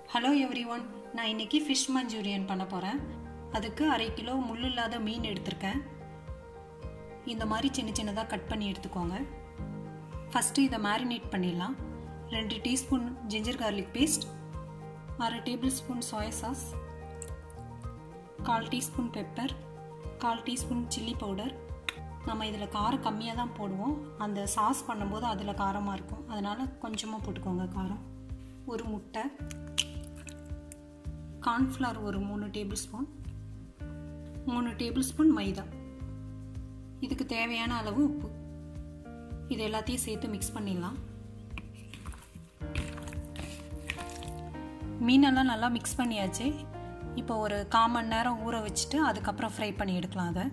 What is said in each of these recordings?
hello every one நான் இன்னைக்கு fish Manchurian பண்ண போகிறேன் அதுக்கு அரை கிலோ முள் இல்லாத மீன் எடுத்திருக்கேன் இந்த மாதிரி சின்ன சின்னதாக கட் பண்ணி எடுத்துக்கோங்க ஃபஸ்ட்டு இதை மேரினேட் பண்ணிடலாம் ரெண்டு டீஸ்பூன் ஜிஞ்சர் கார்லிக் பேஸ்ட் அரை டேபிள் ஸ்பூன் சோயா சாஸ் கால் டீஸ்பூன் பெப்பர் கால் டீஸ்பூன் சில்லி பவுடர் நம்ம இதில் காரம் கம்மியாக தான் போடுவோம் அந்த சாஸ் பண்ணும்போது அதில் காரமாக இருக்கும் அதனால் கொஞ்சமாக போட்டுக்கோங்க காரம் ஒரு முட்டை கார்ன்ஃப்ளவர் ஒரு மூணு டேபிள் ஸ்பூன் மூணு டேபிள் ஸ்பூன் மைதா இதுக்கு தேவையான அளவு உப்பு இது எல்லாத்தையும் சேர்த்து மிக்ஸ் பண்ணிடலாம் மீனெல்லாம் நல்லா மிக்ஸ் பண்ணியாச்சு இப்போ ஒரு கால் மணி நேரம் ஊற வச்சுட்டு அதுக்கப்புறம் ஃப்ரை பண்ணி எடுக்கலாம் அதை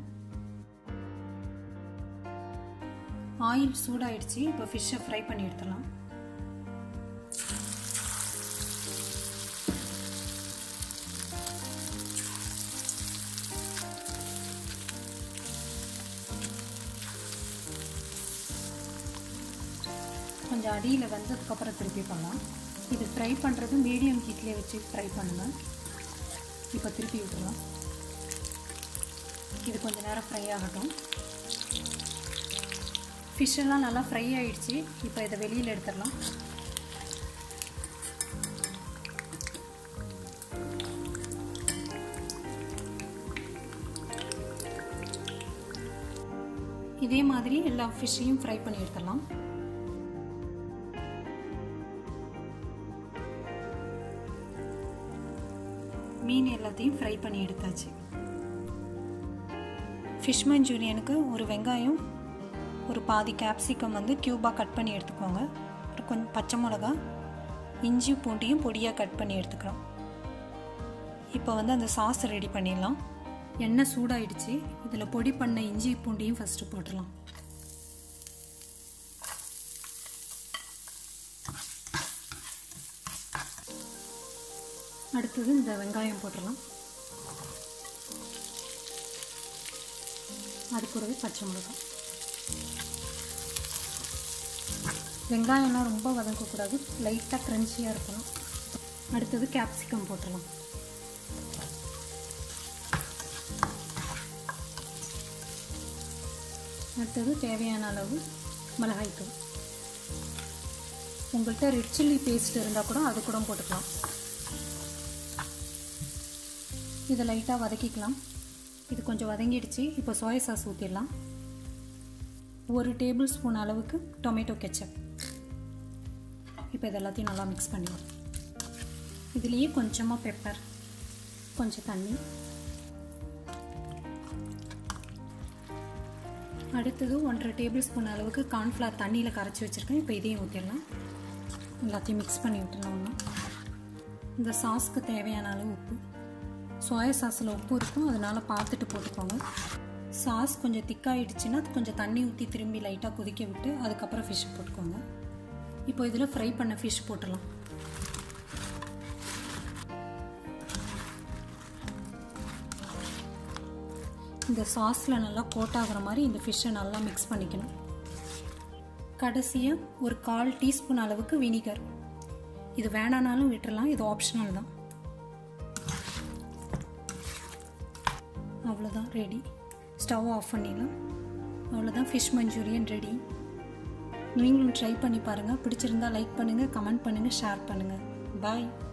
ஆயில் சூடாயிடுச்சு இப்போ ஃபிஷ்ஷை ஃப்ரை பண்ணி எடுத்துடலாம் கொஞ்சம் அடியில் வந்ததுக்கப்புறம் திருப்பி பண்ணலாம் இது ஃப்ரை பண்ணுறது மீடியம் ஹீட்லேயே வச்சு ஃப்ரை பண்ணுங்கள் இப்போ திருப்பி விட்டுலாம் இது கொஞ்சம் நேரம் ஃப்ரை ஆகட்டும் ஃபிஷ்ஷெல்லாம் நல்லா ஃப்ரை ஆகிடுச்சு இப்போ இதை வெளியில் எடுத்துடலாம் இதே மாதிரி எல்லா ஃபிஷ்ஷையும் ஃப்ரை பண்ணி எடுத்துடலாம் மீன் எல்லாத்தையும் ஃப்ரை பண்ணி எடுத்தாச்சு ஃபிஷ் மஞ்சூரியனுக்கு ஒரு வெங்காயம் ஒரு பாதி கேப்சிகம் வந்து க்யூபாக கட் பண்ணி எடுத்துக்கோங்க அப்புறம் கொஞ்சம் பச்சை மிளகா இஞ்சி பூண்டியும் பொடியாக கட் பண்ணி எடுத்துக்கிறோம் இப்போ வந்து அந்த சாஸ் ரெடி பண்ணிடலாம் எண்ணெய் சூடாயிடுச்சு இதில் பொடி பண்ண இஞ்சி பூண்டியும் ஃபஸ்ட்டு போட்டுடலாம் அடுத்தது இந்த வெங்காயம் போட்டுடலாம் அது கூடவே பச்சை மிளகாய் வெங்காயம்லாம் ரொம்ப வதங்கக்கூடாது லைட்டாக க்ரன்ச்சியாக இருக்கணும் அடுத்தது கேப்சிகம் போட்டுடலாம் அடுத்தது தேவையான அளவு மிளகாய்த்தூள் உங்கள்கிட்ட ரெட் சில்லி பேஸ்ட் இருந்தால் கூட அது கூட போட்டுக்கலாம் இதை லைட்டாக வதக்கிக்கலாம் இது கொஞ்சம் வதங்கிடுச்சு இப்போ சோயா சாஸ் ஊற்றிடலாம் ஒரு டேபிள் ஸ்பூன் அளவுக்கு டொமேட்டோ கெச்சப் இப்போ இது எல்லாத்தையும் நல்லா மிக்ஸ் பண்ணிடலாம் இதுலேயே கொஞ்சமாக பெப்பர் கொஞ்சம் தண்ணி அடுத்தது ஒன்றரை டேபிள் ஸ்பூன் அளவுக்கு கார்ன்ஃப்ளவர் தண்ணியில் கரைச்சி வச்சுருக்கேன் இப்போ இதையும் ஊற்றிடலாம் எல்லாத்தையும் மிக்ஸ் பண்ணி விட்டுலாம் இந்த சாஸ்க்கு தேவையான அளவு உப்பு சோயா சாஸில் உப்பு இருக்கும் அதனால் பார்த்துட்டு போட்டுக்கோங்க சாஸ் கொஞ்சம் திக்காயிடுச்சுன்னா கொஞ்சம் தண்ணி ஊற்றி திரும்பி லைட்டாக கொதிக்க விட்டு அதுக்கப்புறம் ஃபிஷ் போட்டுக்கோங்க இப்போ இதில் ஃப்ரை பண்ண ஃபிஷ் போட்டுடலாம் இந்த சாஸில் நல்லா கோட் ஆகிற மாதிரி இந்த ஃபிஷ்ஷை நல்லா மிக்ஸ் பண்ணிக்கணும் கடைசியாக ஒரு கால் டீஸ்பூன் அளவுக்கு வினிகர் இது வேணானாலும் விட்டுறலாம் இது ஆப்ஷனல் தான் அவ்வளோதான் ரெடி ஸ்டவ் ஆஃப் பண்ணிடலாம் அவ்வளோதான் ஃபிஷ் மஞ்சூரியன் ரெடி நீங்களும் ட்ரை பண்ணி பாருங்கள் பிடிச்சிருந்தா லைக் பண்ணுங்கள் கமெண்ட் பண்ணுங்கள் ஷேர் பண்ணுங்கள் பாய்